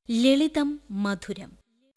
ലളിതം മധുരം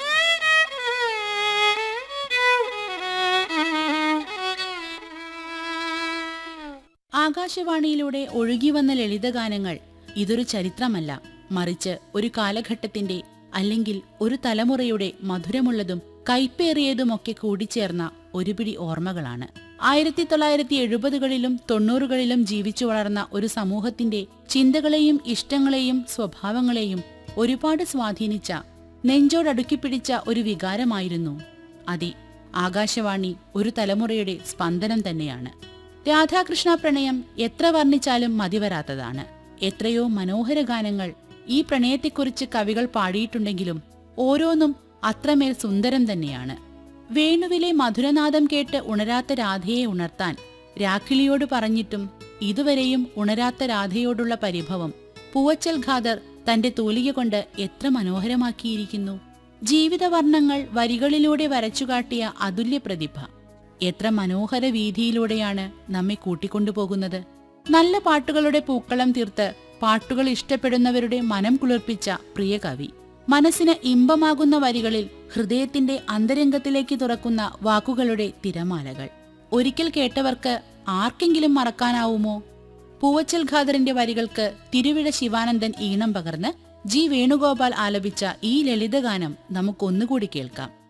ആകാശവാണിയിലൂടെ ഒഴുകിവന്ന ലളിതഗാനങ്ങൾ ഇതൊരു ചരിത്രമല്ല മറിച്ച് ഒരു കാലഘട്ടത്തിന്റെ അല്ലെങ്കിൽ ഒരു തലമുറയുടെ മധുരമുള്ളതും കൈപ്പേറിയതുമൊക്കെ കൂടിച്ചേർന്ന ഒരുപിടി ഓർമ്മകളാണ് ആയിരത്തി തൊള്ളായിരത്തി എഴുപതുകളിലും തൊണ്ണൂറുകളിലും ജീവിച്ചു വളർന്ന ഒരു സമൂഹത്തിന്റെ ചിന്തകളെയും ഇഷ്ടങ്ങളെയും സ്വഭാവങ്ങളെയും ഒരുപാട് സ്വാധീനിച്ച നെഞ്ചോടടുക്കിപ്പിടിച്ച ഒരു വികാരമായിരുന്നു അതി ആകാശവാണി ഒരു തലമുറയുടെ സ്പന്ദനം തന്നെയാണ് രാധാകൃഷ്ണ പ്രണയം എത്ര വർണ്ണിച്ചാലും മതിവരാത്തതാണ് എത്രയോ മനോഹര ഗാനങ്ങൾ ഈ പ്രണയത്തെക്കുറിച്ച് കവികൾ പാടിയിട്ടുണ്ടെങ്കിലും ഓരോന്നും അത്രമേൽ സുന്ദരം തന്നെയാണ് വേണുവിലെ മധുരനാദം കേട്ട് ഉണരാത്ത രാധയെ ഉണർത്താൻ രാഖിളിയോട് പറഞ്ഞിട്ടും ഇതുവരെയും ഉണരാത്ത രാധയോടുള്ള പരിഭവം പൂവച്ചൽ ഖാദർ തന്റെ തൂലിക കൊണ്ട് എത്ര മനോഹരമാക്കിയിരിക്കുന്നു ജീവിതവർണ്ണങ്ങൾ വരികളിലൂടെ വരച്ചുകാട്ടിയ അതുല്യ പ്രതിഭ എത്ര മനോഹര വീതിയിലൂടെയാണ് നമ്മെ കൂട്ടിക്കൊണ്ടുപോകുന്നത് നല്ല പാട്ടുകളുടെ പൂക്കളം തീർത്ത് പാട്ടുകൾ ഇഷ്ടപ്പെടുന്നവരുടെ മനം കുളിർപ്പിച്ച പ്രിയ കവി മനസ്സിന് ഇമ്പമാകുന്ന വരികളിൽ ഹൃദയത്തിന്റെ അന്തരംഗത്തിലേക്ക് തുറക്കുന്ന വാക്കുകളുടെ തിരമാലകൾ ഒരിക്കൽ കേട്ടവർക്ക് ആർക്കെങ്കിലും മറക്കാനാവുമോ പൂവച്ചൽ ഖാദറിന്റെ വരികൾക്ക് തിരുവിഴ ശിവാനന്ദൻ ഈണം പകർന്ന് ജി വേണുഗോപാൽ ആലപിച്ച ഈ ലളിതഗാനം നമുക്കൊന്നുകൂടി കേൾക്കാം